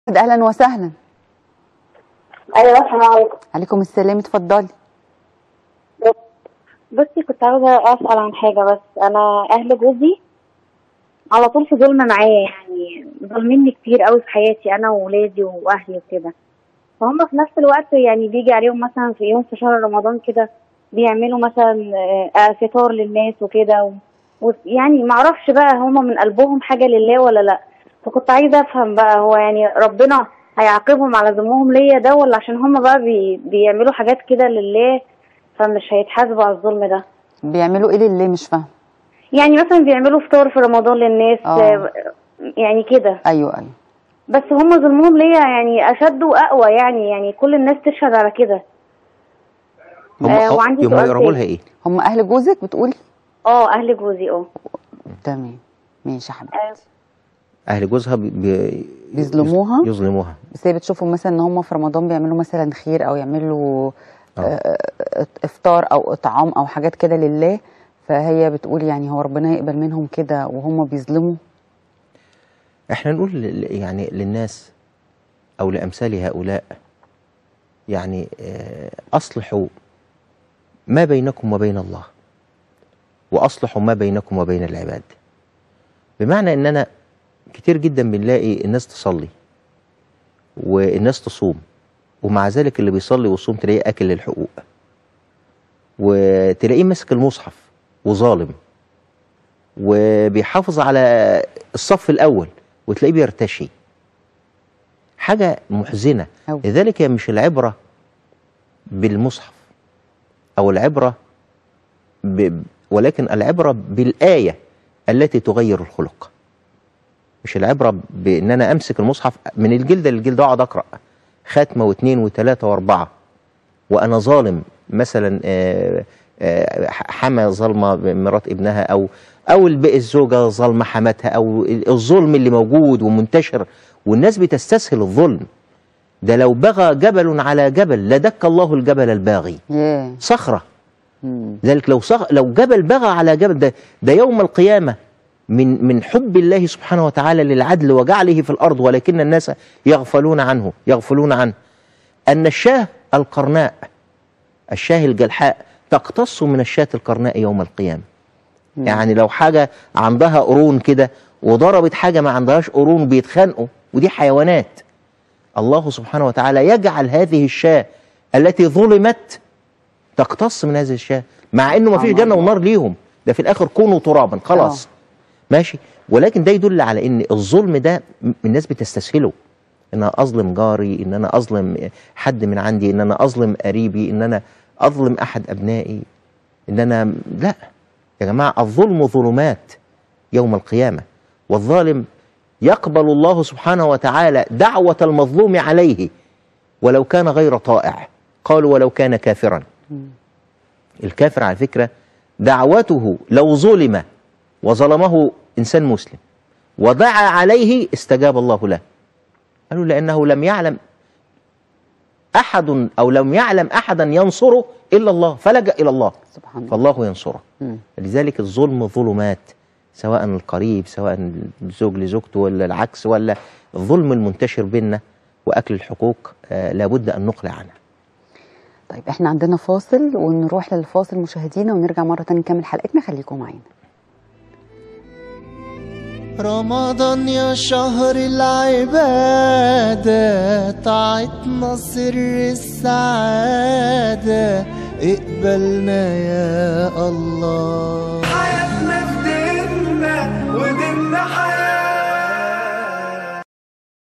اهلا وسهلا ايوه السلام عليكم عليكم السلام اتفضلي بصي كنت عاوزه اسال عن حاجه بس انا اهل جوزي على طول في ظلم معايا يعني ظالميني كتير قوي في حياتي انا وولادي واهلي وكده فهم في نفس الوقت يعني بيجي عليهم مثلا في يوم في شهر رمضان كده بيعملوا مثلا آه، فطار للناس وكده و- ويعني معرفش بقى هم من قلبهم حاجه لله ولا لا فكنت عايزه افهم بقى هو يعني ربنا هيعاقبهم على ذنبهم ليا ده ولا عشان هم بقى بي بيعملوا حاجات كده لله فمش هيتحاسبوا على الظلم ده بيعملوا ايه لله مش فاهم يعني مثلا بيعملوا فطار في رمضان للناس آه. آه، يعني كده ايوه ايوه بس هم ظلمهم ليا يعني اشد واقوى يعني يعني كل الناس تشهد على كده هم آه، وعندي هم سؤال يقربوا تاني. لها ايه؟ هم اهل جوزك بتقولي اه اهل جوزي اه تمام ماشي يا حبيبتي آه، اهل جوزها بي بي بيظلموها؟ يظلموها بس هي بتشوفوا مثلا ان هم في رمضان بيعملوا مثلا خير او يعملوا آه. آه، افطار او اطعام او حاجات كده لله فهي بتقول يعني هو ربنا يقبل منهم كده وهم بيظلموا احنا نقول ل- يعني للناس او لامثال هؤلاء يعني آه، اصلحوا ما بينكم وبين الله واصلحوا ما بينكم وبين العباد بمعنى ان انا كتير جدا بنلاقي الناس تصلي والناس تصوم ومع ذلك اللي بيصلي ويصوم تلاقيه اكل للحقوق وتلاقيه ماسك المصحف وظالم وبيحافظ على الصف الاول وتلاقيه بيرتشي حاجه محزنه أوي. لذلك هي مش العبره بالمصحف او العبره ب... ولكن العبره بالايه التي تغير الخلق مش العبره بان انا امسك المصحف من الجلده للجلده اقعد اقرا ختمه واثنين وثلاثه واربعه وانا ظالم مثلا آه، آه، حما ظالمه مرات ابنها او او الب- الزوجه ظالمه حماتها او الظلم اللي موجود ومنتشر والناس بتستسهل الظلم ده لو بغى جبل على جبل لدك الله الجبل الباغي ياه صخره مم. ذلك لو صخ... لو جبل بغى على جبل ده ده يوم القيامه من من حب الله سبحانه وتعالى للعدل وجعله في الارض ولكن الناس يغفلون عنه يغفلون عنه ان الشاه القرناء الشاه الجلحاء تقتص من الشاة القرناء يوم القيامه يعني لو حاجه عندها قرون كده وضربت حاجه ما عندهاش قرون بيتخانقوا ودي حيوانات الله سبحانه وتعالى يجعل هذه الشاة التي ظلمت تقتص من هذه الشاة مع انه ما فيش سبحان جنه الله. ونار ليهم ده في الاخر كونوا ترابا خلاص آه. ماشي ولكن ده يدل على ان الظلم ده م- الناس بتستسهله ان انا اظلم جاري ان انا اظلم حد من عندي ان انا اظلم قريبي ان انا اظلم احد ابنائي ان انا لا يا جماعه الظلم ظلمات يوم القيامه والظالم يقبل الله سبحانه وتعالى دعوه المظلوم عليه ولو كان غير طائع قالوا ولو كان كافرا الكافر على فكرة دعوته لو ظلم وظلمه إنسان مسلم ودعا عليه استجاب الله له قالوا لأنه لم يعلم أحد أو لم يعلم أحدا ينصره إلا الله فلجأ إلى الله سبحان الله فالله ينصره مم. لذلك الظلم ظلمات سواء القريب سواء الزوج لزوجته ولا العكس ولا الظلم المنتشر بيننا وأكل الحقوق آه لابد أن نقلع عنه طيب احنا عندنا فاصل ونروح للفاصل مشاهدينا ونرجع مرة تانية نكمل حلقتنا خليكم معانا رمضان يا شهر العبادة طاعتنا سر السعادة اقبلنا يا الله